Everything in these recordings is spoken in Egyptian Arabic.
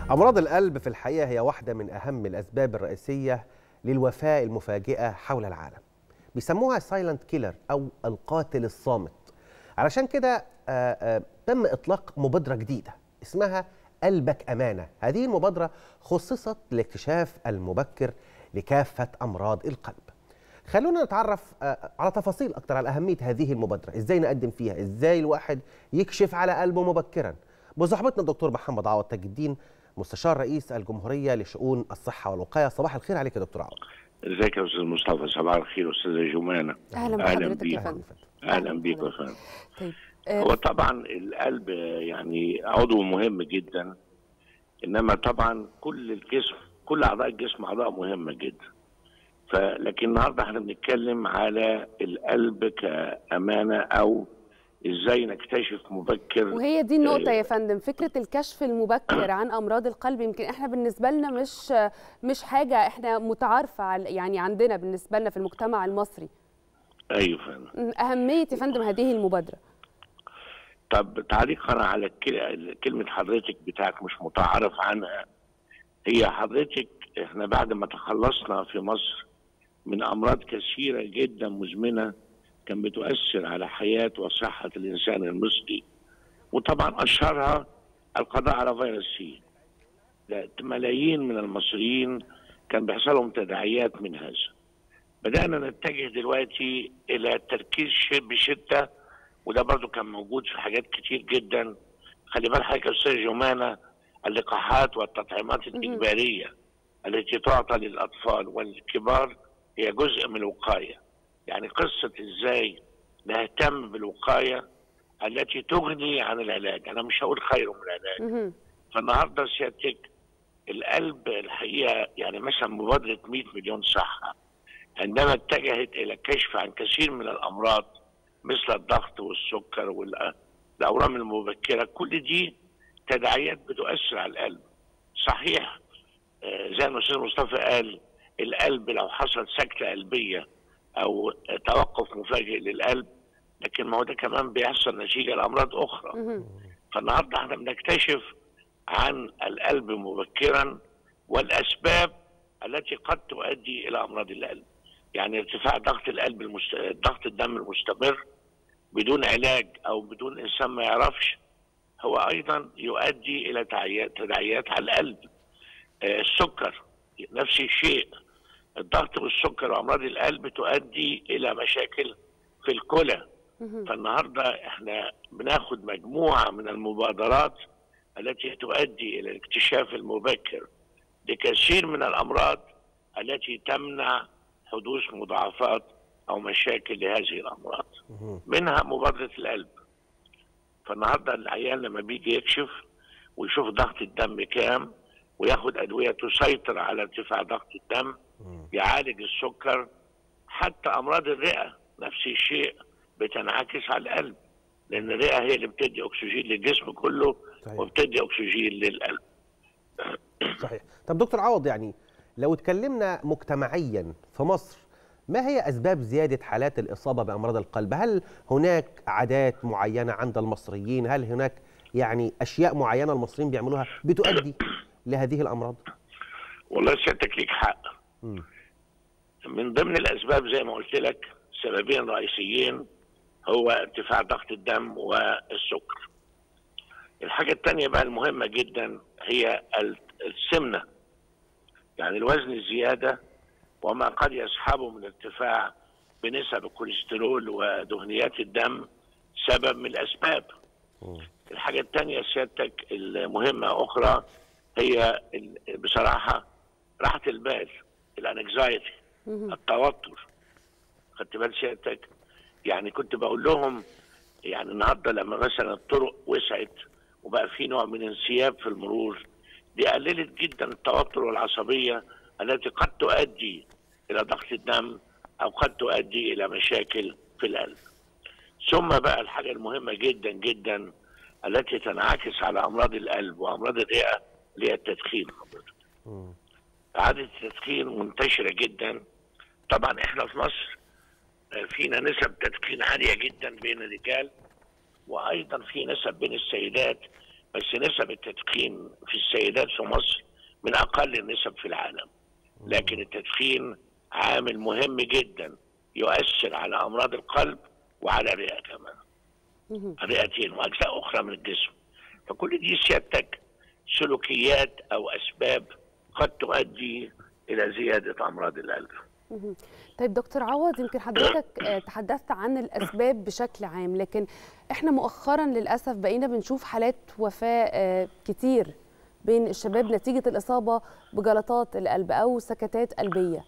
أمراض القلب في الحقيقة هي واحدة من أهم الأسباب الرئيسية للوفاة المفاجئة حول العالم بيسموها سايلنت كيلر أو القاتل الصامت علشان كده آه، آه، تم إطلاق مبادرة جديدة اسمها قلبك أمانة هذه المبادرة خصصت لاكتشاف المبكر لكافة أمراض القلب خلونا نتعرف آه، على تفاصيل أكتر على أهمية هذه المبادرة إزاي نقدم فيها إزاي الواحد يكشف على قلبه مبكرا بصحبتنا الدكتور محمد عوض تاج الدين مستشار رئيس الجمهورية لشؤون الصحة والوقاية صباح الخير عليك يا دكتور عوض ازيك يا استاذ مصطفى صباح الخير استاذه جمانه اهلا أهلاً بحضرتك يا بيك. فندم اهلا بيك يا فندم طيب هو آه، طبعا القلب يعني عضو مهم جدا انما طبعا كل الجسم كل اعضاء الجسم اعضاء مهمه جدا فلكن النهارده احنا بنتكلم على القلب كامانه او ازاي نكتشف مبكر وهي دي النقطة يا فندم فكرة الكشف المبكر عن أمراض القلب يمكن احنا بالنسبة لنا مش مش حاجة احنا متعارفة على- يعني عندنا بالنسبة لنا في المجتمع المصري ايوه فندم أهمية يا فندم هذه المبادرة طب تعليقا على الكل- كلمه حضرتك بتاعك مش متعارف عنها هي حضرتك احنا بعد ما تخلصنا في مصر من امراض كثيره جدا مزمنه كان بتؤثر على حياه وصحه الانسان المصري وطبعا اشهرها القضاء على فيروس سي ده ملايين من المصريين كان بيحصل لهم تداعيات من هذا بدانا نتجه دلوقتي الى التركيز ش- بشده وده برضو كان موجود في حاجات كتير جدا خلي بال حضرتك يا استاذ جمانه اللقاحات والتطعيمات الاجباريه التي تعطى للاطفال والكبار هي جزء من الوقايه يعني قصه ازاي نهتم بالوقايه التي تغني عن العلاج انا مش هقول خير من العلاج مهم. فالنهارده سيادتك القلب الحقيقه يعني مثلا مبادره 100 مليون صحه عندما اتجهت الى الكشف عن كثير من الامراض مثل الضغط والسكر والاورام المبكره كل دي تداعيات بتؤثر على القلب صحيح آه، زي ما الاستاذ مصطفى قال القلب لو حصل سكته قلبيه او توقف مفاجئ للقلب لكن ما هو ده كمان بيحصل نتيجه لامراض اخرى مهم. فالنهارده احنا بنكتشف عن القلب مبكرا والاسباب التي قد تؤدي الى امراض القلب يعني ارتفاع ضغط القلب المست... ضغط الدم المستمر بدون علاج او بدون انسان ما يعرفش هو ايضا يؤدي الى تعيات تداعيات على القلب آه، السكر نفس الشيء الضغط والسكر وامراض القلب تؤدي الى مشاكل في الكلى مهم. فالنهارده احنا بناخد مجموعه من المبادرات التي تؤدي الى الاكتشاف المبكر لكثير من الامراض التي تمنع حدوث مضاعفات او مشاكل لهذه الامراض مهم. منها مبادره القلب فالنهارده العيان لما بيجي يكشف ويشوف ضغط الدم كام وياخد ادويه تسيطر على ارتفاع ضغط الدم مم. يعالج السكر حتى امراض الرئه نفس الشيء بتنعكس على القلب لان الرئه هي اللي بتدي اكسجين للجسم كله صحيح. وبتدي اكسجين للقلب صحيح طب دكتور عوض يعني لو اتكلمنا مجتمعيا في مصر ما هي أسباب زيادة حالات الإصابة بأمراض القلب؟ هل هناك عادات معينة عند المصريين؟ هل هناك يعني أشياء معينة المصريين بيعملوها بتؤدي لهذه الأمراض؟ والله سيادتك ليك حق مم. من ضمن الاسباب زي ما قلت لك سببين رئيسيين هو ارتفاع ضغط الدم والسكر الحاجة الثانية بقى المهمة جدا هي ال- السمنة يعني الوزن الزيادة وما قد يصحبه من ارتفاع بنسب الكوليسترول ودهنيات الدم سبب من الأسباب مم. الحاجة الثانية سيادتك المهمة أخرى هي ال- بصراحة راحة البال الانكزايتي مهم. التوتر خدت بال سيادتك يعني كنت بقول لهم يعني النهارده لما مثلا الطرق وسعت وبقى في نوع من انسياب في المرور دي قللت جدا التوتر والعصبيه التي قد تؤدي الى ضغط الدم او قد تؤدي الى مشاكل في القلب. ثم بقى الحاجه المهمه جدا جدا التي تنعكس على امراض القلب وامراض الرئه اللي هي التدخين حضرتك. مم. عادة التدخين منتشرة جدا طبعا احنا في مصر آه، فينا نسب تدخين عالية جدا بين الرجال وايضا في نسب بين السيدات بس نسب التدخين في السيدات في مصر من اقل النسب في العالم لكن التدخين عامل مهم جدا يؤثر على امراض القلب وعلى الرئه كمان مهم. الرئتين واجزاء اخرى من الجسم فكل دي سيادتك سلوكيات او اسباب قد تؤدي الى زياده امراض القلب مهم. طيب دكتور عوض يمكن حضرتك آه، تحدثت عن الاسباب بشكل عام لكن احنا مؤخرا للاسف بقينا بنشوف حالات وفاه آه، كتير بين الشباب نتيجه الاصابه بجلطات القلب او سكتات قلبيه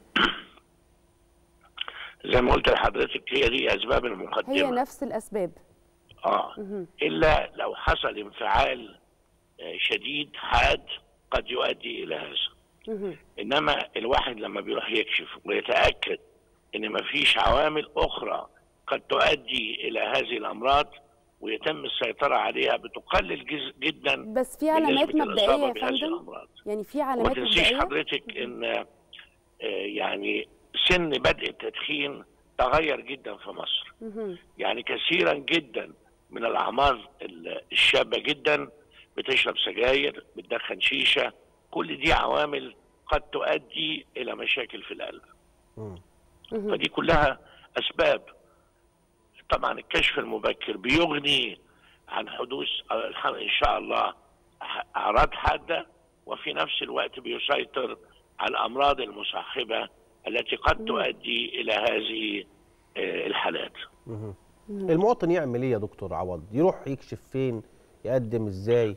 زي ما قلت لحضرتك هي دي اسباب المقدمه هي نفس الاسباب اه مهم. الا لو حصل انفعال آه، شديد حاد قد يؤدي الى هذا مهم. انما الواحد لما بيروح يكشف ويتاكد ان مفيش عوامل اخرى قد تؤدي الى هذه الامراض ويتم السيطره عليها بتقلل جز- جدا بس في من علامات نسبة مبدئيه الإصابة يا بهذه فندم الأمراض. يعني في وما علامات تنسيش مبدئيه حضرتك ان آه، يعني سن بدء التدخين تغير جدا في مصر مهم. يعني كثيرا جدا من الاعمار ال- الشابه جدا بتشرب سجاير بتدخن شيشه كل دي عوامل قد تؤدي الى مشاكل في القلب مم. مهم. فدي كلها اسباب طبعا الكشف المبكر بيغني عن حدوث الح- ان شاء الله ح- اعراض حاده وفي نفس الوقت بيسيطر على الامراض المصاحبه التي قد تؤدي الى هذه آه، الحالات مهم. المواطن يعمل ايه يا دكتور عوض يروح يكشف فين يقدم ازاي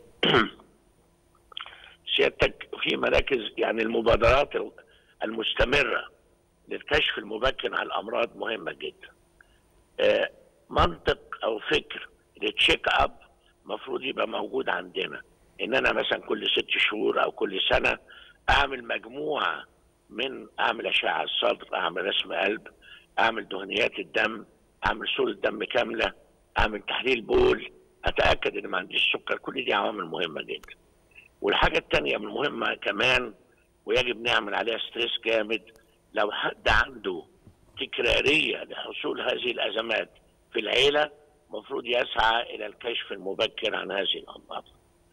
سيادتك في مراكز يعني المبادرات المستمرة للكشف المبكر على الأمراض مهمة جدا آه، منطق أو فكر للتشيك أب المفروض يبقى موجود عندنا إن أنا مثلا كل ست شهور أو كل سنة أعمل مجموعة من أعمل أشعة صدر أعمل رسم قلب أعمل دهنيات الدم أعمل صورة دم كاملة أعمل تحليل بول أتأكد إن ما عنديش سكر كل دي عوامل مهمة جدا والحاجة التانية من المهمة كمان ويجب نعمل عليها ستريس جامد لو حد عنده تكرارية لحصول هذه الأزمات في العيلة المفروض يسعى إلى الكشف المبكر عن هذه الأمراض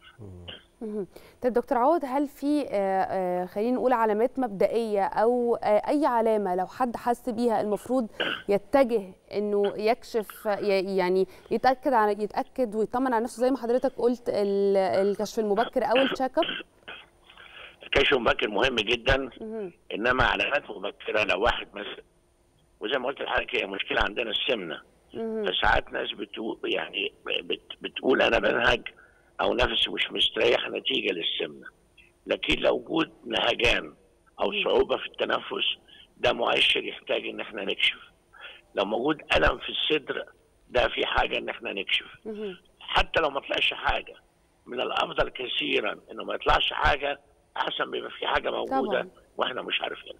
مهم. طيب دكتور عوض هل في آه، آه، خلينا نقول علامات مبدئية أو آه، أي علامة لو حد حس بيها المفروض يتجه إنه يكشف ي- يعني يتأكد عن يتأكد ويطمن على نفسه زي ما حضرتك قلت ال- الكشف المبكر أو التشيك اب الكشف المبكر مهم جدا مهم. إنما علامات مبكرة لو واحد مثلا وزي ما قلت لحضرتك هي مشكلة عندنا السمنة مهم. فساعات ناس بتقول يعني بت بتقول انا بنهج او نفسي مش مستريح نتيجه للسمنه لكن لو وجود نهجان او صعوبه في التنفس ده مؤشر يحتاج ان احنا نكشف لو موجود الم في الصدر ده في حاجه ان احنا نكشف مهم. حتى لو ما طلعش حاجه من الافضل كثيرا انه ما يطلعش حاجه احسن بيبقى في حاجه موجوده طبعاً. واحنا مش عارفين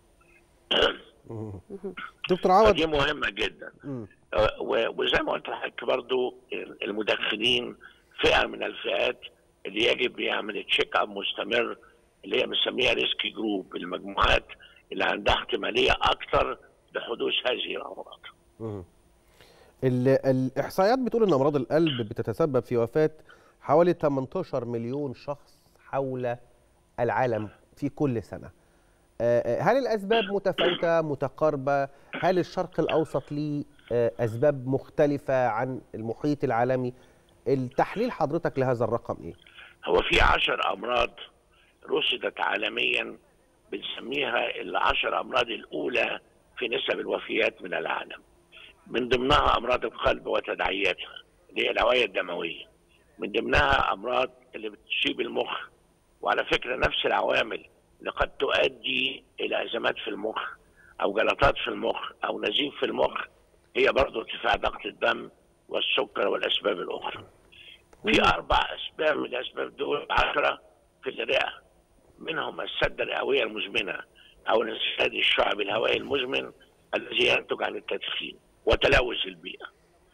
مهم. دكتور عوض دي مهمه جدا مم. و- وزي ما قلت لحضرتك برضو المدخنين فئه من الفئات اللي يجب يعمل تشيك اب مستمر اللي هي بنسميها ريسك جروب المجموعات اللي عندها احتماليه اكثر لحدوث هذه الامراض. مم. ال- الاحصائيات بتقول ان امراض القلب بتتسبب في وفاه حوالي 18 مليون شخص حول العالم في كل سنه آه، آه، هل الاسباب متفاوته متقاربه هل الشرق الاوسط ليه آه، اسباب مختلفه عن المحيط العالمي التحليل حضرتك لهذا الرقم ايه هو في عشر امراض رصدت عالميا بنسميها العشر امراض الاولى في نسب الوفيات من العالم. من ضمنها امراض القلب وتداعياتها اللي هي الاوعيه الدمويه. من ضمنها امراض اللي بتصيب المخ وعلى فكره نفس العوامل اللي قد تؤدي الى ازمات في المخ او جلطات في المخ او نزيف في المخ هي برضه ارتفاع ضغط الدم والسكر والاسباب الاخرى. في اربع اسباب من الاسباب دول عشره في الرئه منهم السده الرئويه المزمنه او الانسداد الشعبي الهوائي المزمن الذي ينتج عن التدخين وتلوث البيئه.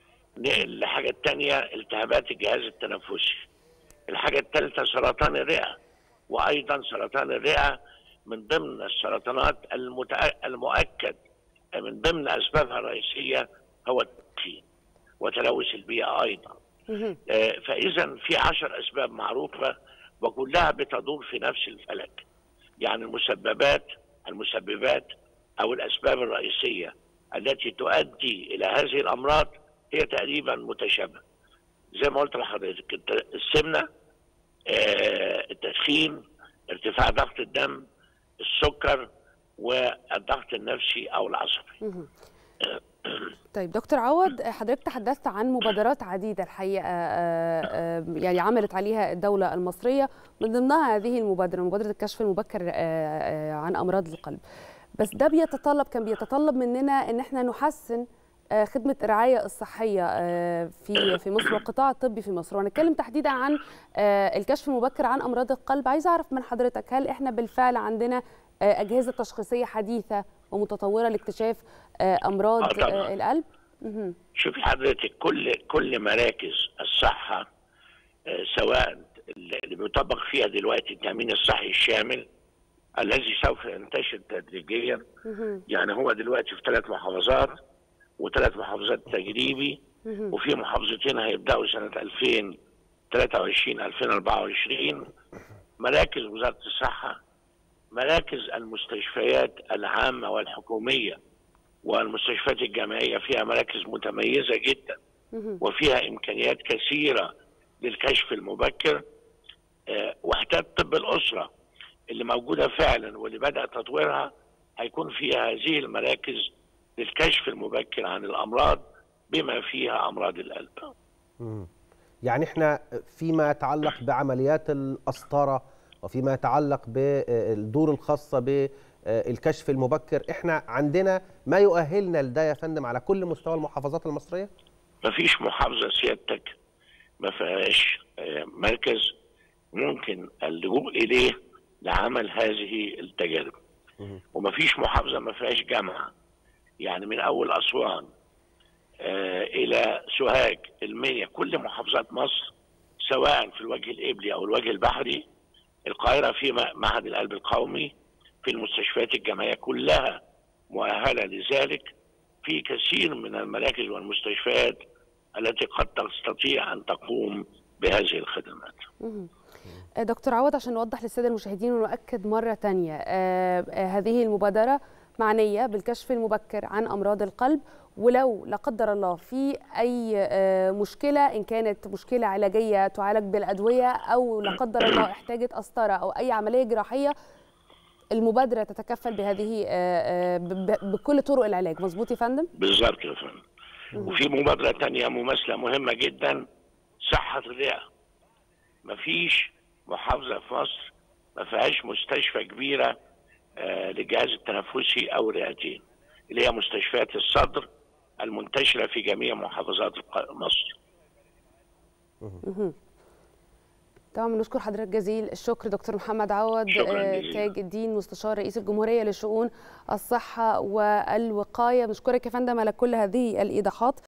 الحاجه الثانيه التهابات الجهاز التنفسي. الحاجه الثالثه سرطان الرئه وايضا سرطان الرئه من ضمن السرطانات المتأ... المؤكد من ضمن اسبابها الرئيسيه هو التدخين وتلوث البيئه ايضا. مهم. آه، فاذا في عشر اسباب معروفه وكلها بتدور في نفس الفلك يعني المسببات المسببات او الاسباب الرئيسيه التي تؤدي الى هذه الامراض هي تقريبا متشابهه زي ما قلت لحضرتك الت- السمنه آه، التدخين ارتفاع ضغط الدم السكر والضغط النفسي او العصبي مهم. طيب دكتور عوض حضرتك تحدثت عن مبادرات عديدة الحقيقة آه، آه، يعني عملت عليها الدولة المصرية من ضمنها هذه المبادرة مبادرة الكشف المبكر آه، آه، عن أمراض القلب بس ده بيتطلب كان بيتطلب مننا ان احنا نحسن آه، خدمة الرعاية الصحية آه، في في مصر والقطاع الطبي في مصر وهنتكلم تحديدا عن آه، الكشف المبكر عن أمراض القلب عايز أعرف من حضرتك هل احنا بالفعل عندنا آه، أجهزة تشخيصية حديثة ومتطورة لاكتشاف آه، أمراض آه، طبعاً. آه، القلب؟ مهم. شوف حضرتك كل كل مراكز الصحه آه، سواء اللي بيطبق فيها دلوقتي التامين الصحي الشامل الذي سوف ينتشر تدريجيا مهم. يعني هو دلوقتي في ثلاث محافظات وثلاث محافظات تجريبي مهم. وفي محافظتين هيبداوا سنه 2023 2024 مراكز وزاره الصحه مراكز المستشفيات العامه والحكوميه والمستشفيات الجامعيه فيها مراكز متميزه جدا مهم. وفيها امكانيات كثيره للكشف المبكر آه، وحدات طب الاسره اللي موجوده فعلا واللي بدا تطويرها هيكون فيها هذه المراكز للكشف المبكر عن الامراض بما فيها امراض القلب. مم. يعني احنا فيما يتعلق بعمليات القسطره وفيما يتعلق بالدور الخاصه بالكشف المبكر احنا عندنا ما يؤهلنا لده يا فندم على كل مستوى المحافظات المصريه ما فيش محافظه سيادتك ما فيهاش آه، مركز ممكن اللجوء اليه لعمل هذه التجارب. مهم. وما فيش محافظه ما فيهاش جامعه. يعني من اول اسوان آه، الى سوهاج المنيا كل محافظات مصر سواء في الوجه القبلي او الوجه البحري القاهره في م- معهد القلب القومي في المستشفيات الجامعيه كلها مؤهله لذلك في كثير من المراكز والمستشفيات التي قد تستطيع ان تقوم بهذه الخدمات. مهم. آه، دكتور عوض عشان نوضح للساده المشاهدين ونؤكد مره تانية آه، آه، هذه المبادره معنيه بالكشف المبكر عن امراض القلب ولو لا قدر الله في اي آه، مشكله ان كانت مشكله علاجيه تعالج بالادويه او لا قدر الله احتاجت قسطره او اي عمليه جراحيه المبادره تتكفل بهذه آه، آه، ب- ب- بكل طرق العلاج مظبوط يا فندم بالظبط يا فندم. وفي مبادرة تانية مماثلة مهمة جدا صحة الرئة مفيش محافظة في مصر ما فيهاش مستشفى كبيرة آه، للجهاز التنفسي أو الرئتين اللي هي مستشفيات الصدر المنتشرة في جميع محافظات الق- مصر طبعا بنشكر حضرتك جزيل الشكر دكتور محمد عوض شكراً آه، جزيلاً. تاج الدين مستشار رئيس الجمهوريه لشؤون الصحه والوقايه بنشكرك يا فندم على كل هذه الايضاحات